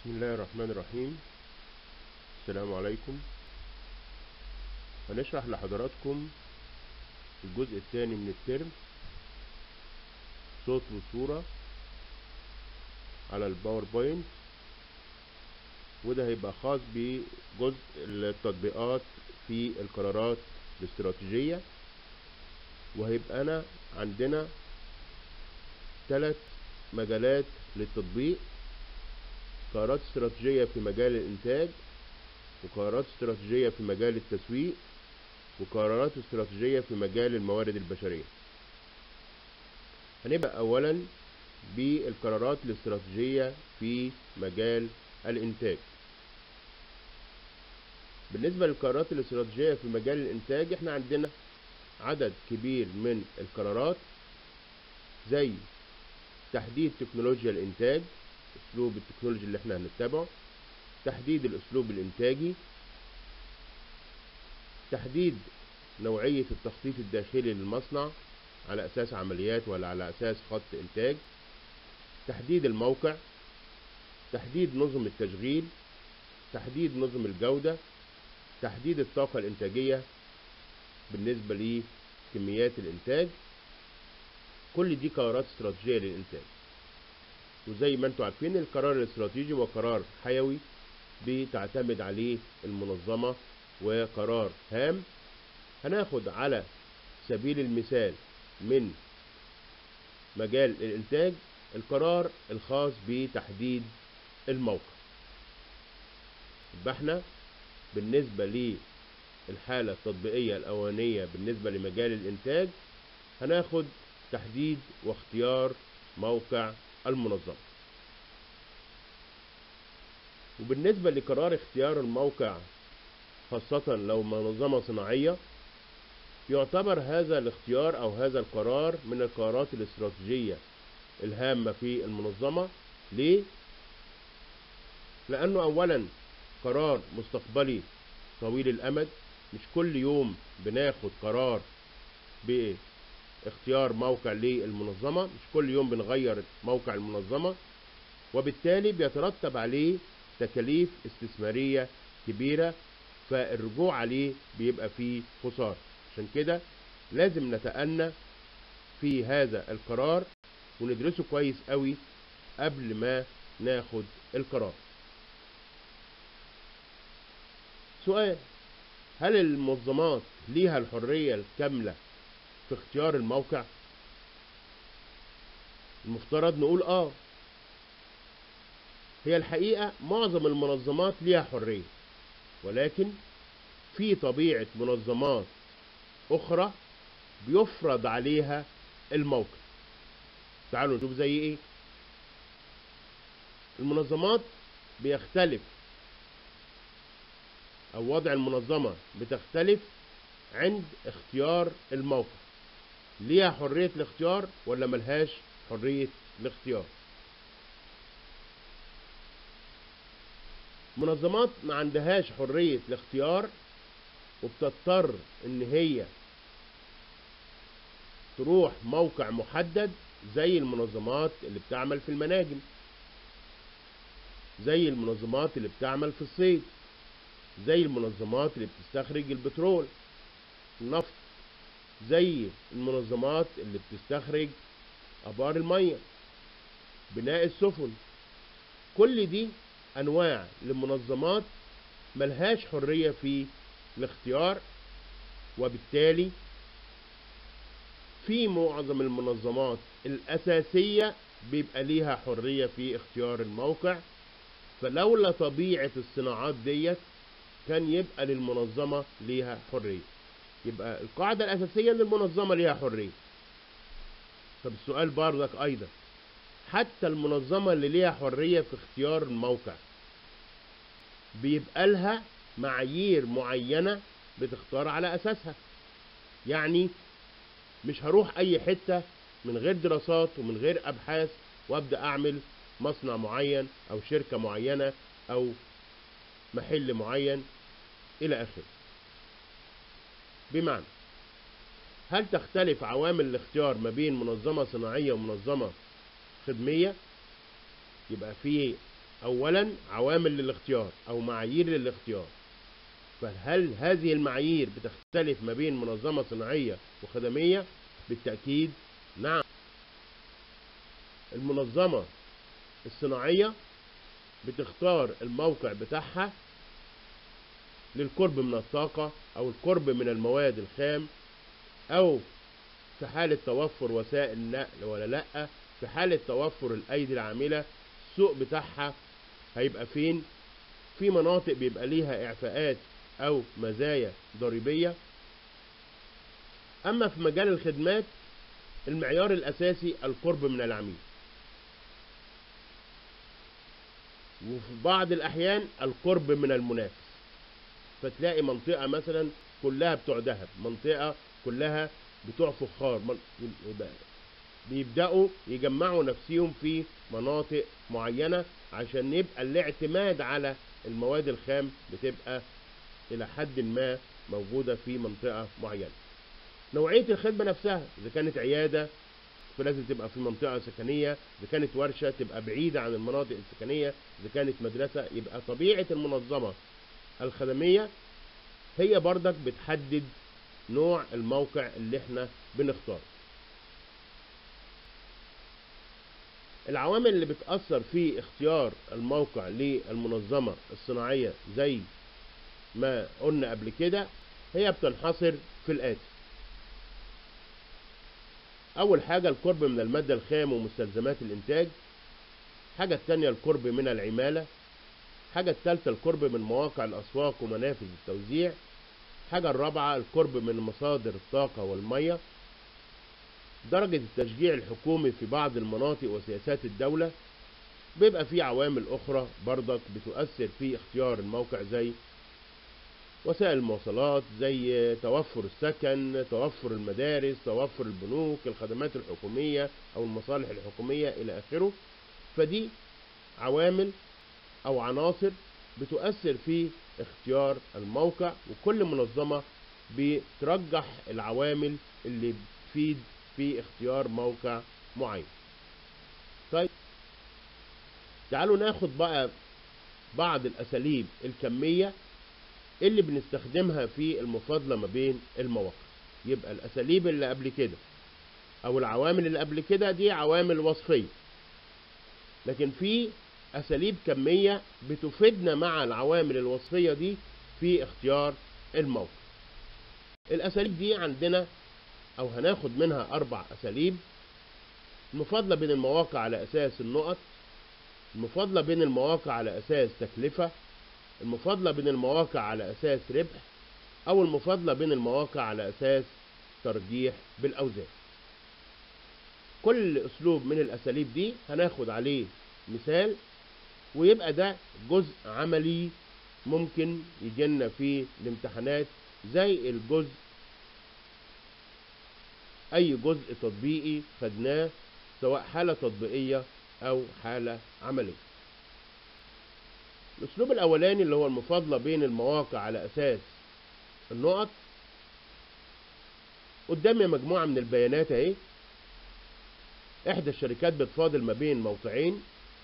بسم الله الرحمن الرحيم السلام عليكم هنشرح لحضراتكم الجزء الثاني من الترم صوت وصورة على الباوربوينت وده هيبقى خاص بجزء التطبيقات في القرارات الاستراتيجية وهيبقى أنا عندنا ثلاث مجالات للتطبيق قرارات استراتيجية في مجال الإنتاج وقرارات استراتيجية في مجال التسويق وقرارات استراتيجية في مجال الموارد البشرية هنبدأ أولا بالقرارات الاستراتيجية في مجال الإنتاج بالنسبة للقرارات الاستراتيجية في مجال الإنتاج احنا عندنا عدد كبير من القرارات زي تحديد تكنولوجيا الإنتاج اسلوب التكنولوجي اللي احنا هنتبعه تحديد الاسلوب الانتاجي تحديد نوعية التخطيط الداخلي للمصنع على اساس عمليات ولا على اساس خط انتاج تحديد الموقع تحديد نظم التشغيل تحديد نظم الجودة تحديد الطاقة الانتاجية بالنسبة لكميات الانتاج كل دي قرارات استراتيجية للانتاج وزي ما انتم عارفين القرار الاستراتيجي هو قرار حيوي بتعتمد عليه المنظمة وقرار هام هناخد على سبيل المثال من مجال الانتاج القرار الخاص بتحديد الموقع يبقى احنا بالنسبة للحالة التطبيقية الأولانية بالنسبة لمجال الإنتاج هناخد تحديد واختيار موقع المنظمة وبالنسبة لقرار اختيار الموقع خاصة لو منظمة صناعية يعتبر هذا الاختيار أو هذا القرار من القرارات الاستراتيجية الهامة في المنظمة ليه؟ لأنه أولا قرار مستقبلي طويل الأمد مش كل يوم بناخد قرار باختيار موقع للمنظمة مش كل يوم بنغير موقع المنظمة وبالتالي بيترتب عليه تكاليف استثمارية كبيرة فالرجوع عليه بيبقى فيه خسارة عشان كده لازم نتأنى في هذا القرار وندرسه كويس قوي قبل ما ناخد القرار سؤال هل المنظمات ليها الحرية الكاملة في اختيار الموقع المفترض نقول اه هي الحقيقة معظم المنظمات ليها حرية ولكن في طبيعة منظمات أخرى بيفرض عليها الموقع تعالوا نشوف زي ايه المنظمات بيختلف او وضع المنظمة بتختلف عند اختيار الموقع ليها حرية الاختيار ولا ملهاش حرية الاختيار منظمات ما عندهاش حرية الاختيار وبتضطر ان هي تروح موقع محدد زي المنظمات اللي بتعمل في المناجم زي المنظمات اللي بتعمل في الصيد زي المنظمات اللي بتستخرج البترول النفط زي المنظمات اللي بتستخرج ابار الميه بناء السفن كل دي انواع لمنظمات ملهاش حريه في الاختيار وبالتالي في معظم المنظمات الاساسيه بيبقى ليها حريه في اختيار الموقع فلولا طبيعه الصناعات ديت كان يبقى للمنظمه ليها حريه يبقى القاعده الاساسيه ان المنظمه ليها حريه طب السؤال برضك ايضا حتى المنظمه اللي ليها حريه في اختيار الموقع بيبقى لها معايير معينه بتختار على اساسها يعني مش هروح اي حته من غير دراسات ومن غير ابحاث وابدا اعمل مصنع معين او شركه معينه او محل معين الى اخره بمعنى هل تختلف عوامل الاختيار ما بين منظمة صناعية ومنظمة خدمية يبقى في اولا عوامل للاختيار او معايير للاختيار فهل هذه المعايير بتختلف ما بين منظمة صناعية وخدمية بالتأكيد نعم المنظمة الصناعية بتختار الموقع بتاعها للقرب من الطاقة أو القرب من المواد الخام أو في حالة توفر وسائل النقل ولا لأ في حالة توفر الأيدي العاملة السوق بتاعها هيبقى فين في مناطق بيبقى ليها إعفاءات أو مزايا ضريبية أما في مجال الخدمات المعيار الأساسي القرب من العميل وفي بعض الأحيان القرب من المنافس فتلاقي منطقة مثلا كلها بتوع دهب منطقة كلها بتوع فخار بيبدأوا يجمعوا نفسهم في مناطق معينة عشان يبقى الاعتماد على المواد الخام بتبقى إلى حد ما موجودة في منطقة معينة نوعية الخدمة نفسها إذا كانت عيادة فلازم تبقى في منطقة سكنية إذا كانت ورشة تبقى بعيدة عن المناطق السكنية إذا كانت مدرسة يبقى طبيعة المنظمة الخدمية هي بردك بتحدد نوع الموقع اللي احنا بنختاره العوامل اللي بتأثر في اختيار الموقع للمنظمة الصناعية زي ما قلنا قبل كده هي بتنحصر في الآتي أول حاجة القرب من المادة الخام ومستلزمات الإنتاج حاجة التانية القرب من العمالة حاجة التالتة القرب من مواقع الأسواق ومنافذ التوزيع حاجة الرابعة القرب من مصادر الطاقة والمية درجة التشجيع الحكومي في بعض المناطق وسياسات الدولة بيبقى في عوامل أخرى برضك بتؤثر في اختيار الموقع زي وسائل المواصلات زي توفر السكن توفر المدارس توفر البنوك الخدمات الحكومية أو المصالح الحكومية إلى آخره فدي عوامل أو عناصر بتؤثر في اختيار الموقع وكل منظمة بترجح العوامل اللي بتفيد في اختيار موقع معين طيب تعالوا ناخد بقى بعض الأساليب الكمية اللي بنستخدمها في المفاضلة ما بين المواقع يبقى الأساليب اللي قبل كده أو العوامل اللي قبل كده دي عوامل وصفية لكن في أساليب كمية بتفيدنا مع العوامل الوصفية دي في اختيار الموقع الأساليب دي عندنا أو هناخد منها أربع أساليب المفاضلة بين المواقع على أساس النقط المفاضلة بين المواقع على أساس تكلفة المفاضلة بين المواقع على أساس ربح أو المفاضلة بين المواقع على أساس ترجيح بالأوزان كل أسلوب من الأساليب دي هناخد عليه مثال ويبقى ده جزء عملي ممكن يجينا في الامتحانات زي الجزء أي جزء تطبيقي خدناه سواء حالة تطبيقية أو حالة عملية الأسلوب الأولاني اللي هو المفاضلة بين المواقع على أساس النقط قدامي مجموعة من البيانات أهي إحدى الشركات بتفاضل ما بين موقعين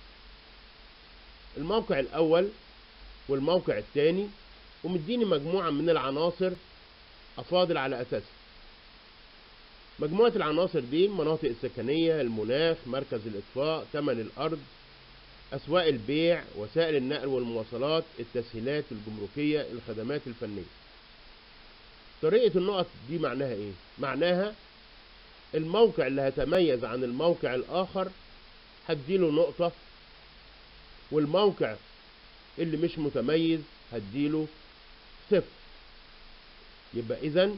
الموقع الأول والموقع الثاني ومديني مجموعة من العناصر أفاضل على أساسها مجموعة العناصر دي المناطق السكنية المناخ مركز الإطفاء ثمن الأرض أسواق البيع وسائل النقل والمواصلات التسهيلات الجمركية الخدمات الفنية طريقة النقط دي معناها إيه؟ معناها الموقع اللي هيتميز عن الموقع الآخر هديله نقطة والموقع اللي مش متميز هديله صفر يبقى إذا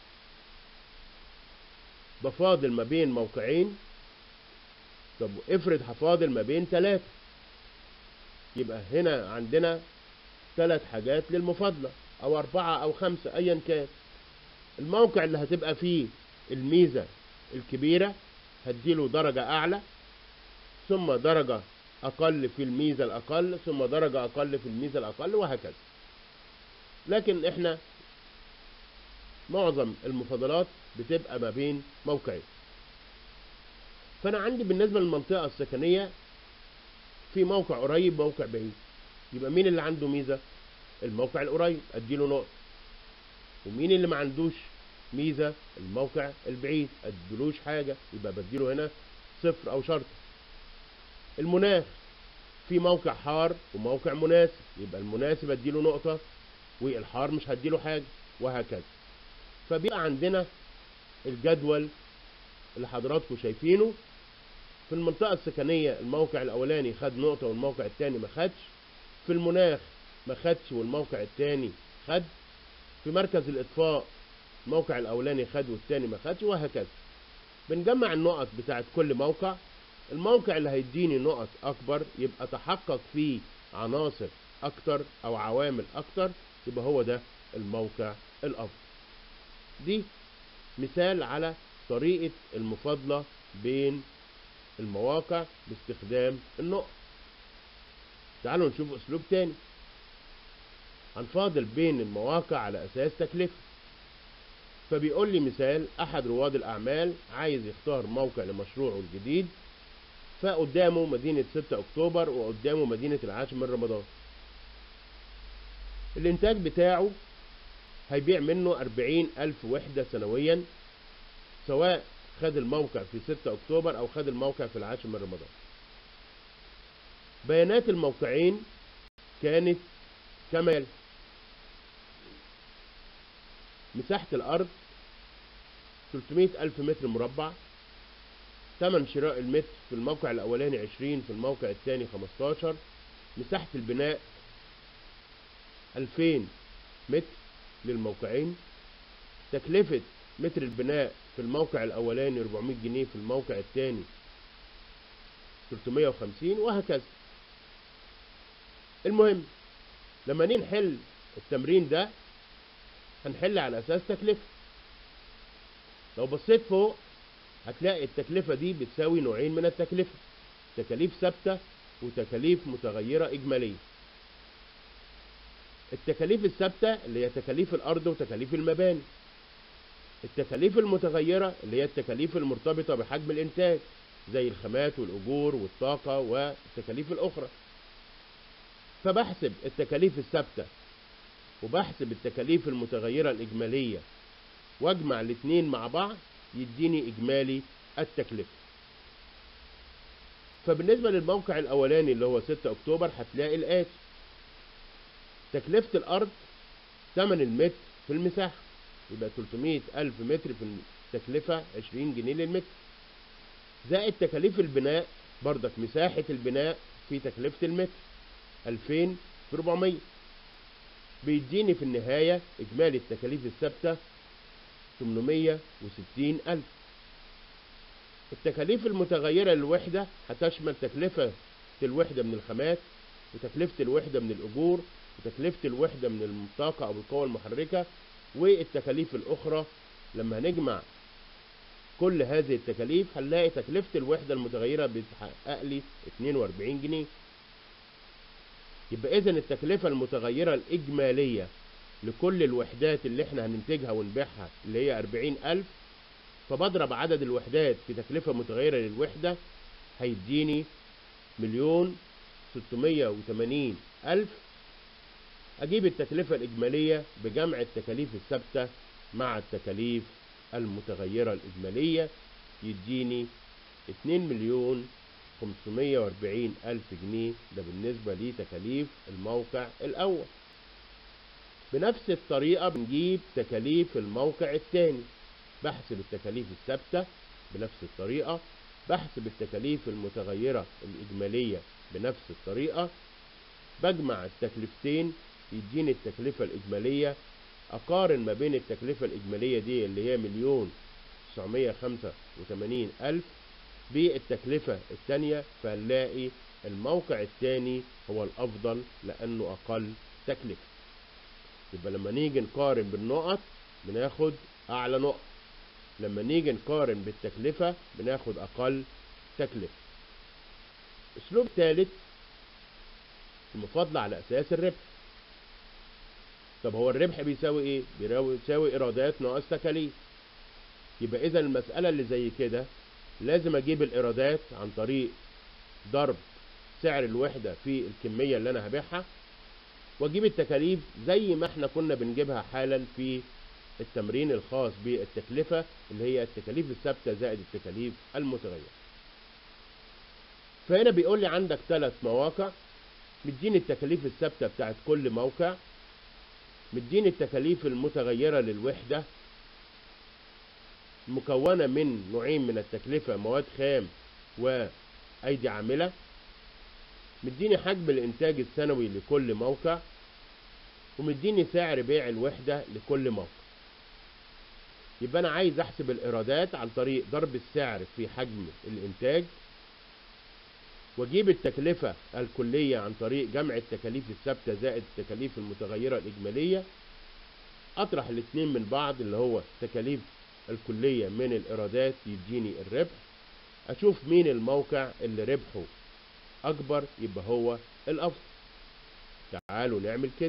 بفاضل ما بين موقعين طب افرض هفاضل ما بين ثلاثة يبقى هنا عندنا ثلاث حاجات للمفاضلة أو أربعة أو خمسة أيا كان الموقع اللي هتبقى فيه الميزة الكبيرة هديله درجة أعلى ثم درجة أقل في الميزة الأقل ثم درجة أقل في الميزة الأقل وهكذا لكن إحنا معظم المفاضلات بتبقى ما بين موقعين فأنا عندي بالنسبة للمنطقة السكنية في موقع قريب موقع بعيد يبقى مين اللي عنده ميزة الموقع القريب اديله نقطة ومين اللي ما عندوش ميزة الموقع البعيد اديلوش حاجة يبقى بديله هنا صفر او شرط المناخ في موقع حار وموقع مناسب يبقى المناسب اديله نقطة والحار مش هديله حاجة وهكذا فبيبقى عندنا الجدول اللي حضراتكم شايفينه في المنطقة السكنية الموقع الأولاني خد نقطة والموقع الثاني ما خدش في المناخ ما خدش والموقع الثاني خد في مركز الإطفاء الموقع الأولاني خد والثاني ما خدش وهكذا بنجمع النقط بتاعت كل موقع الموقع اللي هيديني نقط أكبر يبقى تحقق فيه عناصر أكتر أو عوامل أكتر يبقى هو ده الموقع الأفضل دي مثال على طريقة المفاضلة بين المواقع باستخدام النقط تعالوا نشوف اسلوب تاني هنفاضل بين المواقع على اساس تكلفة فبيقول لي مثال احد رواد الاعمال عايز يختار موقع لمشروعه الجديد فقدامه مدينة 6 اكتوبر وقدامه مدينة العاشر من رمضان الانتاج بتاعه هيبيع منه 40 ألف وحدة سنويا سواء خد الموقع في 6 أكتوبر أو خد الموقع في العاشر من رمضان بيانات الموقعين كانت كما يلي مساحة الأرض 300 ألف متر مربع ثمن شراء المتر في الموقع الأولاني 20 في الموقع الثاني 15 مساحة البناء 2000 متر للموقعين تكلفة متر البناء في الموقع الأولاني 400 جنيه في الموقع الثاني 350 وهكذا المهم لما نيجي نحل التمرين ده هنحل على أساس تكلفة لو بصيت فوق هتلاقي التكلفة دي بتساوي نوعين من التكلفة تكاليف ثابتة وتكاليف متغيرة إجمالية التكاليف الثابتة اللي هي تكاليف الأرض وتكاليف المباني التكاليف المتغيرة اللي هي التكاليف المرتبطة بحجم الإنتاج زي الخامات والأجور والطاقة والتكاليف الأخرى فبحسب التكاليف الثابتة وبحسب التكاليف المتغيرة الإجمالية واجمع الاثنين مع بعض يديني إجمالي التكلفة فبالنسبة للموقع الأولاني اللي هو 6 أكتوبر هتلاقي الآتي تكلفة الأرض ثمن المتر في المساحة يبقى 300 ألف متر في التكلفة 20 جنيه للمتر زائد تكاليف البناء بردك مساحة البناء في تكلفة المتر 2000 في 400 بيديني في النهاية إجمالي التكاليف الثابتة 860 ألف التكاليف المتغيرة للوحدة هتشمل تكلفة الوحدة من الخامات وتكلفة الوحدة من الأجور وتكلفة الوحدة من الطاقة أو القوة المحركة والتكاليف الأخرى لما هنجمع كل هذه التكاليف هنلاقي تكلفة الوحدة المتغيرة بتحقق لي 42 جنيه يبقى إذا التكلفة المتغيرة الإجمالية لكل الوحدات اللي احنا هننتجها ونبيعها اللي هي 40 ألف فبضرب عدد الوحدات في تكلفة متغيرة للوحدة هيديني مليون 680 ألف أجيب التكلفة الإجمالية بجمع التكاليف الثابتة مع التكاليف المتغيرة الإجمالية يديني 2 مليون 540 ألف جنيه ده بالنسبة لتكاليف الموقع الأول بنفس الطريقة بنجيب تكاليف الموقع الثاني بحسب التكاليف الثابتة بنفس الطريقة بحسب التكاليف المتغيرة الإجمالية بنفس الطريقة بجمع التكلفتين يديني التكلفة الإجمالية أقارن ما بين التكلفة الإجمالية دي اللي هي مليون تسعمية خمسة وتمانين ألف بالتكلفة الثانية فهنلاقي الموقع الثاني هو الأفضل لأنه أقل تكلفة يبقى لما نيجي نقارن بالنقط بناخد أعلى نقط لما نيجي نقارن بالتكلفة بناخد أقل تكلفة أسلوب ثالث المفاضلة على أساس الربح طب هو الربح بيساوي إيه؟ بيساوي إيرادات ناقص تكاليف يبقى إذا المسألة اللي زي كده لازم أجيب الإيرادات عن طريق ضرب سعر الوحدة في الكمية اللي انا هبيعها واجيب التكاليف زي ما احنا كنا بنجيبها حالا في التمرين الخاص بالتكلفة اللي هي التكاليف الثابتة زائد التكاليف المتغيرة فهنا بيقول لي عندك ثلاث مواقع مديني التكاليف الثابتة بتاعت كل موقع مديني التكاليف المتغيرة للوحدة مكونة من نوعين من التكلفة مواد خام وأيدي عاملة مديني حجم الإنتاج السنوي لكل موقع ومديني سعر بيع الوحدة لكل موقع يبقى أنا عايز أحسب الإيرادات عن طريق ضرب السعر في حجم الإنتاج واجيب التكلفة الكلية عن طريق جمع التكاليف الثابتة زائد التكاليف المتغيرة الإجمالية أطرح الاثنين من بعض اللي هو التكاليف الكلية من الإيرادات يديني الربح أشوف مين الموقع اللي ربحه أكبر يبقى هو الأفضل تعالوا نعمل كده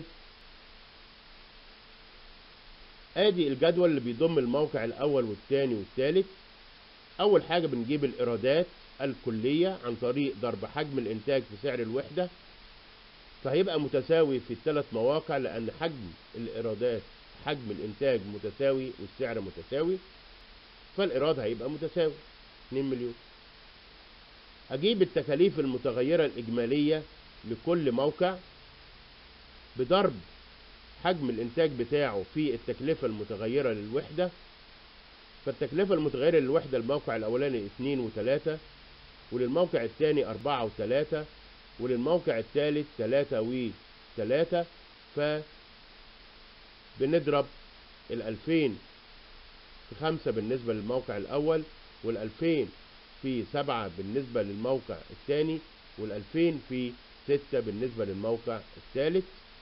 ادي الجدول اللي بيضم الموقع الاول والثاني والثالث اول حاجة بنجيب الايرادات الكلية عن طريق ضرب حجم الانتاج في سعر الوحدة فهيبقى متساوي في الثلاث مواقع لان حجم الايرادات حجم الانتاج متساوي والسعر متساوي فالايراد هيبقى متساوي 2 مليون اجيب التكاليف المتغيرة الاجمالية لكل موقع بضرب حجم الانتاج بتاعه في التكلفة المتغيرة للوحدة فالتكلفة المتغيرة للوحدة الموقع الاولاني 2 و3 وللموقع الثاني 4 و3 وللموقع الثالث 3 و3 ف بنضرب الألفين في خمسة بالنسبة للموقع الأول والألفين في سبعة بالنسبة للموقع الثاني والألفين في ستة بالنسبة للموقع الثالث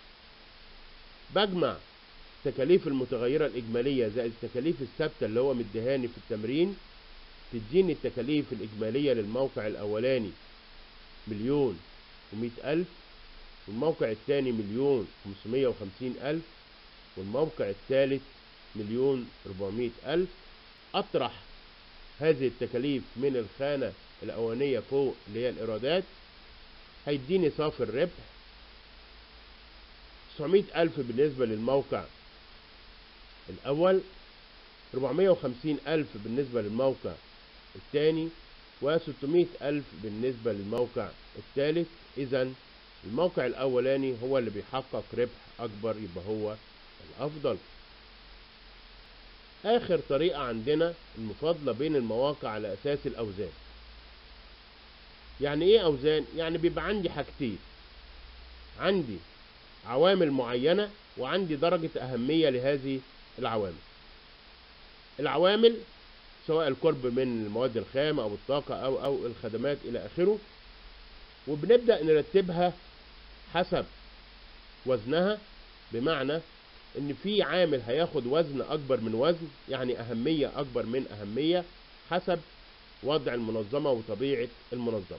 بجمع التكاليف المتغيرة الإجمالية زائد التكاليف الثابتة اللي هو مديهاني في التمرين تديني التكاليف الإجمالية للموقع الأولاني مليون ومئة ألف والموقع الثاني مليون خمسمية وخمسين ألف والموقع الثالث مليون ربعمائة ألف أطرح هذه التكاليف من الخانة الأولانية فوق اللي هي الإيرادات هيديني صافي الربح 900 ألف بالنسبة للموقع الأول 450 ألف بالنسبة للموقع الثاني و600 ألف بالنسبة للموقع الثالث إذا الموقع الأولاني هو اللي بيحقق ربح أكبر يبقى هو الأفضل آخر طريقة عندنا المفاضلة بين المواقع على أساس الأوزان يعني إيه أوزان؟ يعني بيبقى عندي حاجتين عندي عوامل معينة وعندي درجة أهمية لهذه العوامل العوامل سواء القرب من المواد الخام أو الطاقة أو أو الخدمات إلى آخره وبنبدأ نرتبها حسب وزنها بمعنى ان في عامل هياخد وزن اكبر من وزن يعني اهمية اكبر من اهمية حسب وضع المنظمة وطبيعة المنظمة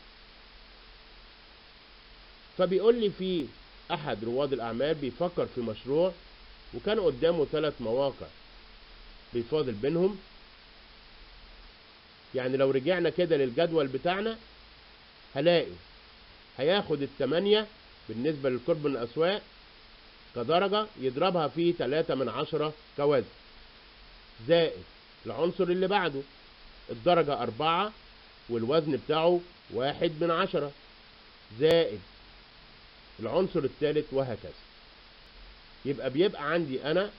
فبيقول لي في احد رواد الاعمال بيفكر في مشروع وكان قدامه ثلاث مواقع بيفاضل بينهم يعني لو رجعنا كده للجدول بتاعنا هلاقي هياخد الثمانية بالنسبة للقرب من الأسواق كدرجة يضربها في تلاتة من عشرة كوزن زائد العنصر اللي بعده الدرجة أربعة والوزن بتاعه واحد من عشرة زائد العنصر الثالث وهكذا يبقى بيبقى عندي أنا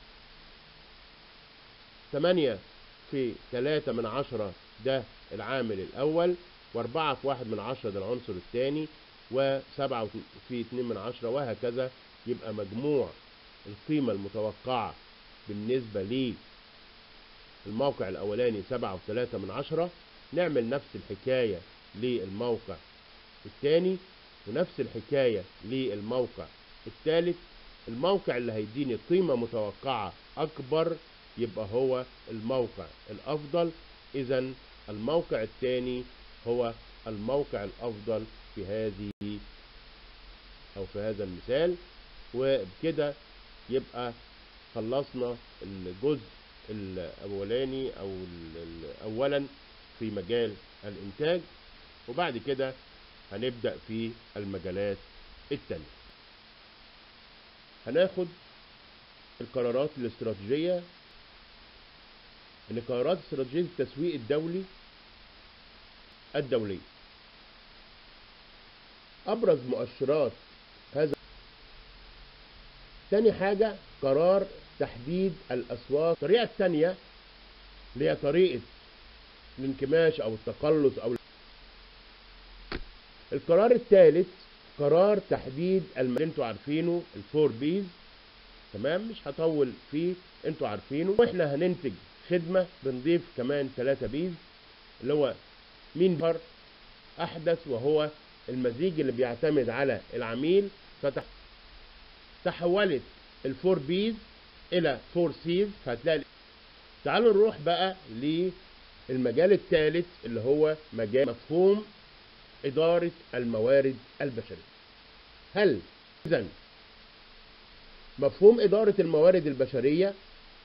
تمانية في تلاتة من عشرة ده العامل الأول وأربعة في واحد من عشرة ده العنصر الثاني وسبعة في اتنين من عشرة وهكذا يبقى مجموع القيمة المتوقعة بالنسبة للموقع الأولاني سبعة وثلاثة من عشرة نعمل نفس الحكاية للموقع الثاني ونفس الحكاية للموقع الثالث الموقع اللي هيديني قيمة متوقعة أكبر يبقى هو الموقع الأفضل إذا الموقع الثاني هو الموقع الأفضل في هذه أو في هذا المثال وبكده يبقى خلصنا الجزء الأولاني أو أولا في مجال الإنتاج وبعد كده هنبدأ في المجالات التانية هناخد القرارات الاستراتيجية ان قرارات استراتيجية التسويق الدولي الدولية ابرز مؤشرات هذا تاني حاجة قرار تحديد الاسواق الطريقة التانية اللي هي طريقة الانكماش او التقلص او القرار الثالث قرار تحديد الم... اللي انتوا عارفينه الفور بيز تمام مش هطول فيه انتوا عارفينه واحنا هننتج خدمة بنضيف كمان ثلاثة بيز اللي هو مين بر احدث وهو المزيج اللي بيعتمد على العميل فتح تحولت الفور بيز الى فور سيز فهتلاقي تعالوا نروح بقى للمجال الثالث اللي هو مجال مفهوم إدارة الموارد البشرية هل إذا مفهوم إدارة الموارد البشرية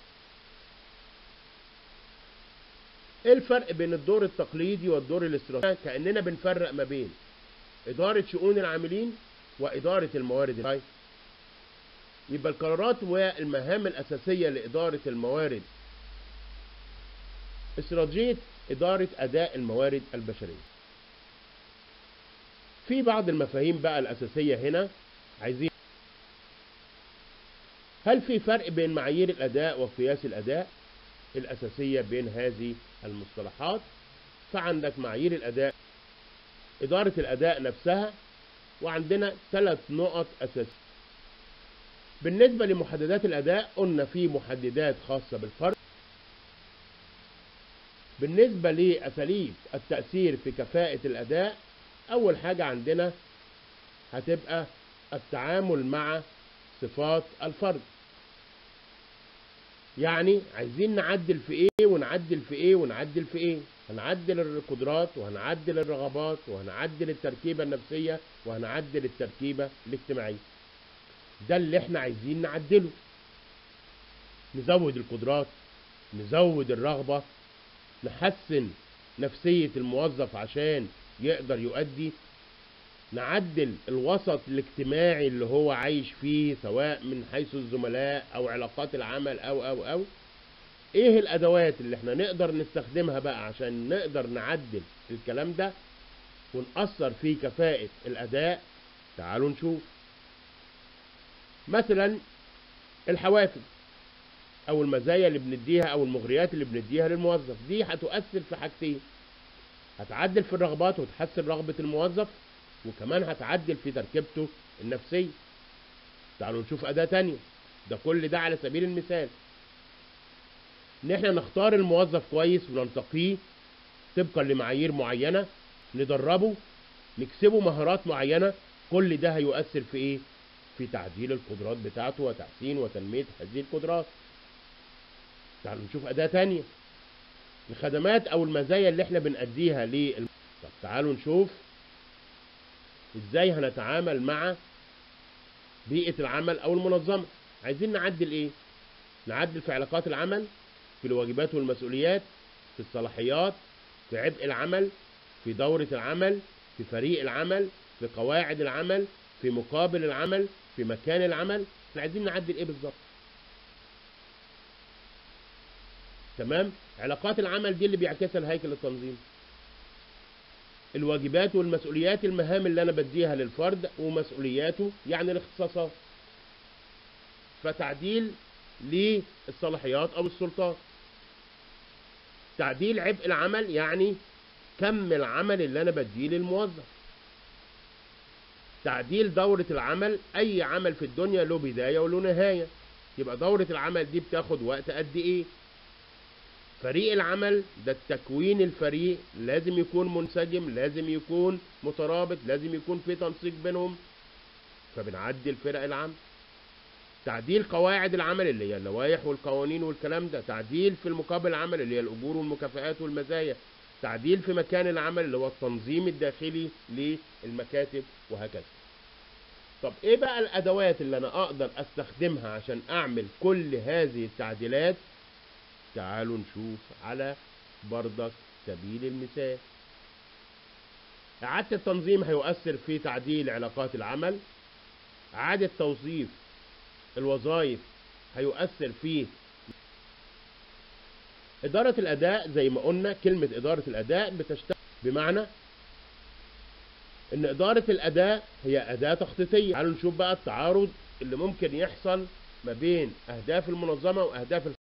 إيه الفرق بين الدور التقليدي والدور الاستراتيجي كأننا بنفرق ما بين إدارة شؤون العاملين وإدارة الموارد البشرية يبقى القرارات والمهام الأساسية لإدارة الموارد استراتيجية إدارة أداء الموارد البشرية في بعض المفاهيم بقى الأساسية هنا عايزين هل في فرق بين معايير الأداء وقياس الأداء الأساسية بين هذه المصطلحات فعندك معايير الأداء إدارة الأداء نفسها وعندنا ثلاث نقط أساسية بالنسبة لمحددات الأداء قلنا في محددات خاصة بالفرد بالنسبة لأساليب التأثير في كفاءة الأداء أول حاجة عندنا هتبقى التعامل مع صفات الفرد يعني عايزين نعدل في ايه ونعدل في ايه ونعدل في ايه هنعدل القدرات وهنعدل الرغبات وهنعدل التركيبة النفسية وهنعدل التركيبة الاجتماعية ده اللي احنا عايزين نعدله نزود القدرات نزود الرغبة نحسن نفسية الموظف عشان يقدر يؤدي نعدل الوسط الاجتماعي اللي هو عايش فيه سواء من حيث الزملاء او علاقات العمل او او او ايه الادوات اللي احنا نقدر نستخدمها بقى عشان نقدر نعدل الكلام ده ونأثر في كفاءة الاداء تعالوا نشوف مثلا الحوافز او المزايا اللي بنديها او المغريات اللي بنديها للموظف دي هتؤثر في حاجتين هتعدل في الرغبات وتحسن رغبة الموظف وكمان هتعدل في تركيبته النفسية تعالوا نشوف أداة تانية ده كل ده على سبيل المثال ان احنا نختار الموظف كويس وننتقيه طبقا لمعايير معينة ندربه نكسبه مهارات معينة كل ده هيؤثر في ايه في تعديل القدرات بتاعته وتحسين وتنمية هذه القدرات تعالوا نشوف أداة تانية الخدمات او المزايا اللي احنا بنأديها لل طب تعالوا نشوف ازاي هنتعامل مع بيئة العمل او المنظمة عايزين نعدل ايه نعدل في علاقات العمل في الواجبات والمسؤوليات في الصلاحيات في عبء العمل في دورة العمل في فريق العمل في قواعد العمل في مقابل العمل في مكان العمل احنا عايزين نعدل ايه بالظبط تمام علاقات العمل دي اللي بيعكسها الهيكل التنظيمي الواجبات والمسؤوليات المهام اللي انا بديها للفرد ومسؤولياته يعني الاختصاصات فتعديل للصلاحيات او السلطات تعديل عبء العمل يعني كم العمل اللي انا بديه للموظف تعديل دورة العمل اي عمل في الدنيا له بداية وله نهاية يبقى دورة العمل دي بتاخد وقت قد ايه فريق العمل ده التكوين الفريق لازم يكون منسجم لازم يكون مترابط لازم يكون في تنسيق بينهم فبنعدل فرق العمل تعديل قواعد العمل اللي هي اللوائح والقوانين والكلام ده تعديل في المقابل العمل اللي هي الأجور والمكافآت والمزايا تعديل في مكان العمل اللي هو التنظيم الداخلي للمكاتب وهكذا طب ايه بقى الادوات اللي انا اقدر استخدمها عشان اعمل كل هذه التعديلات تعالوا نشوف على برضك سبيل المثال إعادة التنظيم هيؤثر في تعديل علاقات العمل إعادة توظيف الوظائف هيؤثر في إدارة الأداء زي ما قلنا كلمة إدارة الأداء بتشتغل بمعنى إن إدارة الأداء هي أداة تخطيطية تعالوا نشوف بقى التعارض اللي ممكن يحصل ما بين أهداف المنظمة وأهداف